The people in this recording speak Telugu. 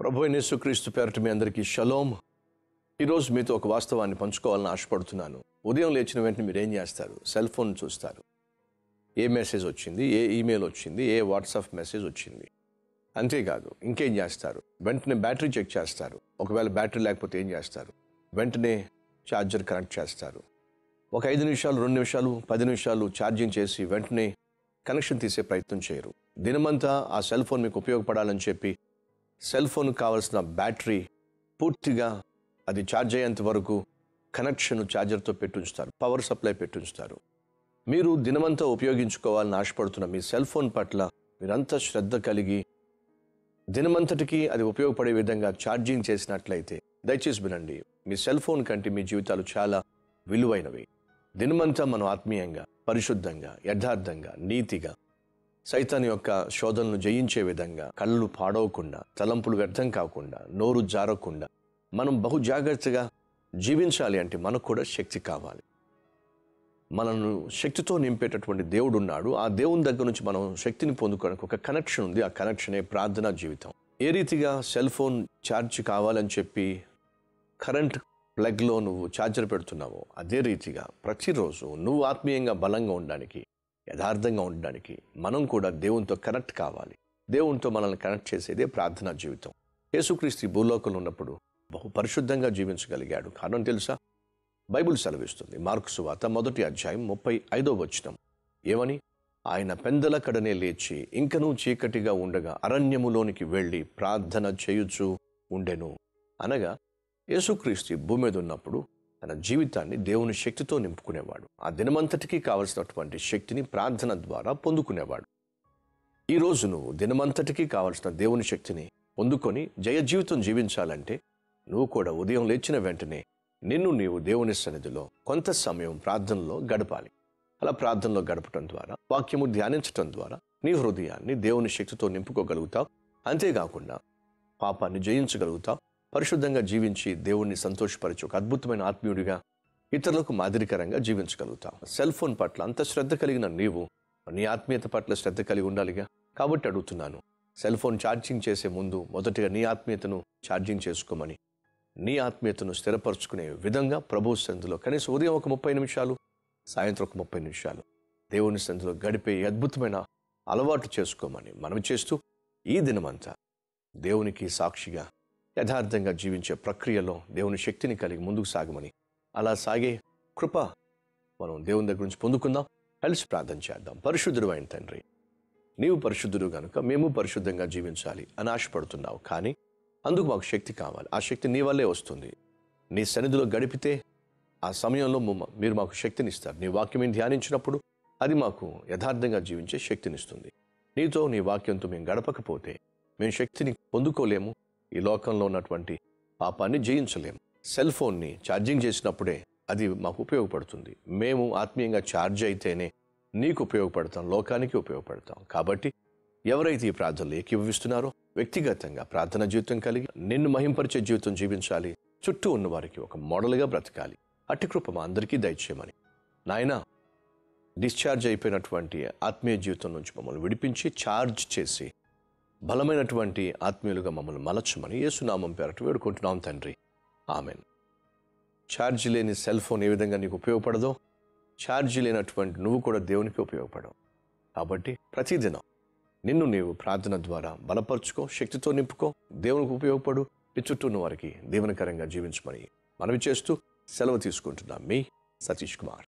ప్రభు అయిన యేసుక్రీస్తు పేరట మీ అందరికీ షలోం ఈరోజు మీతో ఒక వాస్తవాన్ని పంచుకోవాలని ఆశపడుతున్నాను ఉదయం లేచిన వెంటనే మీరు ఏం చేస్తారు సెల్ ఫోన్ చూస్తారు ఏ మెసేజ్ వచ్చింది ఏ ఈమెయిల్ వచ్చింది ఏ వాట్సాప్ మెసేజ్ వచ్చింది అంతేకాదు ఇంకేం చేస్తారు వెంటనే బ్యాటరీ చెక్ చేస్తారు ఒకవేళ బ్యాటరీ లేకపోతే ఏం చేస్తారు వెంటనే ఛార్జర్ కనెక్ట్ చేస్తారు ఒక ఐదు నిమిషాలు రెండు నిమిషాలు పది నిమిషాలు ఛార్జింగ్ చేసి వెంటనే కనెక్షన్ తీసే ప్రయత్నం చేయరు దినమంతా ఆ సెల్ ఫోన్ మీకు ఉపయోగపడాలని చెప్పి సెల్ ఫోన్కి కావాల్సిన బ్యాటరీ పూర్తిగా అది ఛార్జ్ అయ్యేంత వరకు కనెక్షన్ ఛార్జర్తో పెట్టుంచుతారు పవర్ సప్లై పెట్టుంచుతారు మీరు దినమంతా ఉపయోగించుకోవాలని ఆశపడుతున్న మీ సెల్ ఫోన్ పట్ల మీరంతా శ్రద్ధ కలిగి దినమంతటికి అది ఉపయోగపడే విధంగా ఛార్జింగ్ చేసినట్లయితే దయచేసి వినండి మీ సెల్ ఫోన్ కంటే మీ జీవితాలు చాలా విలువైనవి దినమంతా మనం ఆత్మీయంగా పరిశుద్ధంగా యథార్థంగా నీతిగా సైతాన్ యొక్క శోధనను జయించే విధంగా కళ్ళు పాడవకుండా తలంపులు వ్యర్థం కాకుండా నోరు జారకుండా మనం బహు జాగ్రత్తగా జీవించాలి అంటే మనకు కూడా శక్తి కావాలి మనను శక్తితో నింపేటటువంటి దేవుడు ఉన్నాడు ఆ దేవుని దగ్గర నుంచి మనం శక్తిని పొందుకోవడానికి ఒక కనెక్షన్ ఉంది ఆ కనెక్షనే ప్రార్థనా జీవితం ఏ రీతిగా సెల్ ఫోన్ ఛార్జ్ కావాలని చెప్పి కరెంట్ ప్లగ్లో నువ్వు ఛార్జర్ పెడుతున్నావో అదే రీతిగా ప్రతిరోజు నువ్వు ఆత్మీయంగా బలంగా ఉండడానికి యథార్థంగా ఉండడానికి మనం కూడా దేవునితో కనెక్ట్ కావాలి దేవునితో మనల్ని కనెక్ట్ చేసేదే ప్రార్థనా జీవితం యేసుక్రీస్తు ఈ భూలోకంలో ఉన్నప్పుడు బహు పరిశుద్ధంగా జీవించగలిగాడు కారణం తెలుసా బైబిల్ సెలవిస్తుంది మార్కు సువాత మొదటి అధ్యాయం ముప్పై ఐదో వచనం ఏమని ఆయన పెందల కడనే లేచి ఇంకనూ చీకటిగా ఉండగా అరణ్యములోనికి వెళ్ళి ప్రార్థన చేయుచు ఉండెను అనగా యేసుక్రీస్తు ఈ భూమి మీద ఉన్నప్పుడు తన జీవితాన్ని దేవుని శక్తితో నింపుకునేవాడు ఆ దినమంతటికీ కావలసినటువంటి శక్తిని ప్రార్థన ద్వారా పొందుకునేవాడు ఈ రోజు నువ్వు దినమంతటికీ కావలసిన దేవుని శక్తిని పొందుకొని జయ జీవితం జీవించాలంటే నువ్వు కూడా ఉదయం లేచిన వెంటనే నిన్ను నీవు దేవుని సన్నిధిలో కొంత సమయం ప్రార్థనలో గడపాలి అలా ప్రార్థనలో గడపటం ద్వారా వాక్యము ధ్యానించటం ద్వారా నీ హృదయాన్ని దేవుని శక్తితో నింపుకోగలుగుతావు అంతేకాకుండా పాపాన్ని జయించగలుగుతావు పరిశుద్ధంగా జీవించి దేవుణ్ణి సంతోషపరిచి ఒక అద్భుతమైన ఆత్మీయుడిగా ఇతరులకు మాదిరికరంగా జీవించగలుగుతావు సెల్ ఫోన్ పట్ల అంత శ్రద్ధ కలిగిన నీవు నీ ఆత్మీయత పట్ల శ్రద్ధ కలిగి ఉండాలిగా కాబట్టి అడుగుతున్నాను సెల్ ఫోన్ ఛార్జింగ్ చేసే ముందు మొదటిగా నీ ఆత్మీయతను ఛార్జింగ్ చేసుకోమని నీ ఆత్మీయతను స్థిరపరచుకునే విధంగా ప్రభు సంధిలో కనీసం ఉదయం ఒక ముప్పై నిమిషాలు సాయంత్రం ఒక ముప్పై నిమిషాలు దేవుని సంధిలో గడిపే ఈ అద్భుతమైన అలవాటు చేసుకోమని మనం చేస్తూ ఈ దినమంతా దేవునికి సాక్షిగా యథార్థంగా జీవించే ప్రక్రియలో దేవుని శక్తిని కలిగి ముందుకు సాగమని అలా సాగే కృప మనం దేవుని దగ్గర నుంచి పొందుకుందాం కలిసి ప్రార్థన చేద్దాం పరిశుద్ధుడు అయిన తండ్రి నీవు పరిశుద్ధుడు కనుక మేము పరిశుద్ధంగా జీవించాలి అని ఆశపడుతున్నావు కానీ అందుకు మాకు శక్తి కావాలి ఆ శక్తి నీ వల్లే వస్తుంది నీ సన్నిధిలో గడిపితే ఆ సమయంలో మమ్మ- మీరు మాకు శక్తినిస్తారు నీ వాక్యం ధ్యానించినప్పుడు అది మాకు యథార్థంగా జీవించే శక్తినిస్తుంది నీతో నీ వాక్యంతో మేము గడపకపోతే మేము శక్తిని పొందుకోలేము ఈ లోకంలో ఉన్నటువంటి పాపాన్ని జయించలేము సెల్ ఫోన్ని ఛార్జింగ్ చేసినప్పుడే అది మాకు ఉపయోగపడుతుంది మేము ఆత్మీయంగా ఛార్జ్ అయితేనే నీకు ఉపయోగపడతాం లోకానికి ఉపయోగపడతాం కాబట్టి ఎవరైతే ఈ ప్రార్థనలు ఏకీభవిస్తున్నారో వ్యక్తిగతంగా ప్రార్థన జీవితం కలిగి నిన్ను మహింపరిచే జీవితం జీవించాలి చుట్టూ ఉన్న వారికి ఒక మోడల్గా బ్రతకాలి అట్టి కృప మా అందరికీ దయచేయమని నాయనా డిశ్చార్జ్ అయిపోయినటువంటి ఆత్మీయ జీవితం నుంచి మమ్మల్ని విడిపించి ఛార్జ్ చేసి బలమైనటువంటి ఆత్మీయులుగా మమ్మల్ని మలచమని యేసునామం పేరట వేడుకుంటున్నాం తండ్రి ఆమెన్ ఛార్జ్ లేని సెల్ ఫోన్ ఏ విధంగా నీకు ఉపయోగపడదో ఛార్జ్ లేనటువంటి నువ్వు కూడా దేవునికి ఉపయోగపడవు కాబట్టి ప్రతిదినం నిన్ను నీవు ప్రార్థన ద్వారా బలపరుచుకో శక్తితో నింపుకో దేవునికి ఉపయోగపడు నీ చుట్టూ ఉన్న వారికి దీవెనకరంగా జీవించమని మనవి చేస్తూ సెలవు తీసుకుంటున్నాం మీ సతీష్ కుమార్